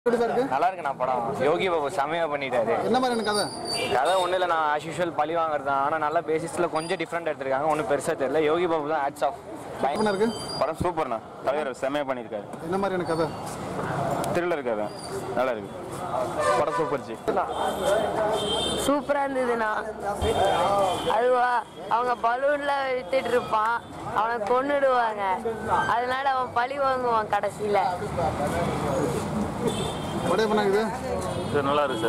எப்படி சார் இருக்கு நல்லா இருக்கு நான் படம் யோகி பாபு செமையா பண்ணிட்டாரு என்ன மாதிரியான கதை கதை ஒன்றும் இல்லை நான் ஆஸ் யூஷுவல் பழி வாங்குறது தான் ஆனால் நல்ல பேசிஸில் கொஞ்சம் டிஃப்ரெண்ட் எடுத்திருக்காங்க ஒன்றும் பெருசாக தெரியல யோகி பாபு தான் ஆட்ஸ் ஆஃப் என்ன இருக்கு படம் சூப்பர்ண்ணா தலைவர் செம்மையா பண்ணியிருக்காரு என்ன மாதிரியான கதை த்ரில்லர் கதை நல்லா இருக்கு படம் சூப்பர் ஜி சூப்பரா இருந்ததுண்ணா அதுவா அவங்க பலூன்ல வித்துட்டு இருப்பான் அவனை கொன்னுடுவாங்க அதனால அவன் பழி வாங்குவான் கடைசியில படம் எப்படி இருக்குது இது நல்லா இருக்கு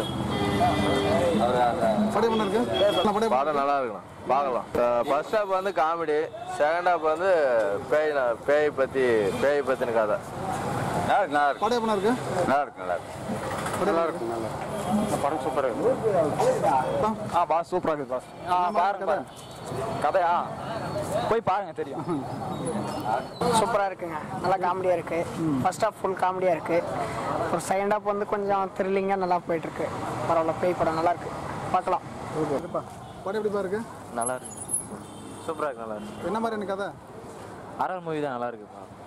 சார் படம் எப்படி இருக்கு என்ன படம் படம் நல்லா இருக்கணும் பார்க்கலாம் ஃபர்ஸ்ட் ஹாப் வந்து காமெடி செகண்ட் ஹாப் வந்து பேய் பேய் பற்றி பேய் பற்றின கதை நல்லா இருக்கு நல்லா இருக்கு படம் எப்படி இருக்கு நல்லா இருக்கு நல்லா இருக்கு நல்லா இருக்கு நல்லா படம் சூப்பர் இருக்கு ஆ பாஸ் சூப்பராக இருக்குது பாஸ் ஆ பாருங்க பாருங்க கதையா போய் பாருங்க தெரியும் சூப்பராக இருக்குங்க நல்லா காமெடியாக இருக்கு ஃபர்ஸ்ட் ஹாஃப் ஃபுல் காமெடியாக இருக்கு ஒரு செகண்ட் ஹாஃப் வந்து கொஞ்சம் த்ரில்லிங்காக நல்லா போயிட்டு இருக்கு பரவாயில்ல பேய் படம் நல்லா இருக்கு பார்க்கலாம் படம் எப்படி இருக்கு நல்லா இருக்கு சூப்பராக இருக்கு நல்லா இருக்கு என்ன மாதிரியான கதை அரல் மூவி தான் நல்லா இருக்கு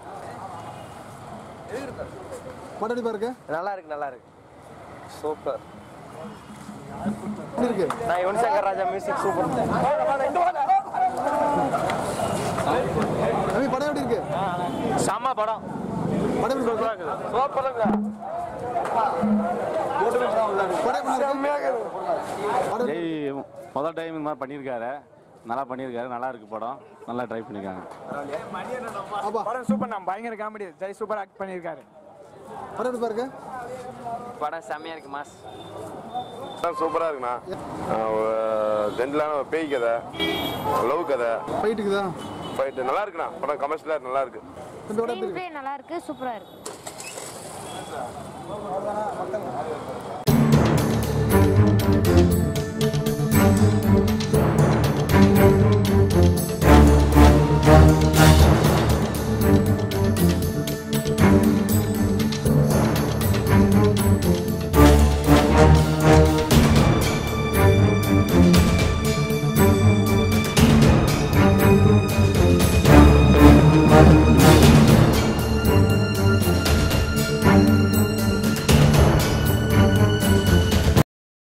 படம் எப்படி இருக்கு நல்லா இருக்கு நல்லா இருக்கு சூப்பர் எப்படி இருக்கு நான் யுவன் சங்கர் ராஜா மியூசிக் சூப்பர் ரவி படம் எப்படி இருக்கு செம்ம படம் படம் எப்படி இருக்கு படம் எப்படி இருக்கு படம் எப்படி ஜெய் முதல் டைம் இந்த மாதிரி பண்ணியிருக்காரு நல்லா பண்ணியிருக்காரு நல்லா இருக்கு படம் நல்லா ட்ரை பண்ணியிருக்காங்க அப்பா படம் சூப்பர் நான் பயங்கர காமெடி ஜெய் சூப்பர் ஆக்ட் பண்ணியிருக்காரு படம் எப்படி இருக்கு படம் செம்மையா இருக்கு மாஸ் சூப்பராக இருக்குண்ணா ஜென்டலான ஒரு பேய் கதை லவ் கதை ஃபைட்டுக்குதா ஃபைட்டு நல்லா இருக்குண்ணா படம் கமர்ஷியலாக நல்லா இருக்கு இந்த படம் எப்படி இருக்கு நல்லா இருக்கு சூப்பரா இருக்கு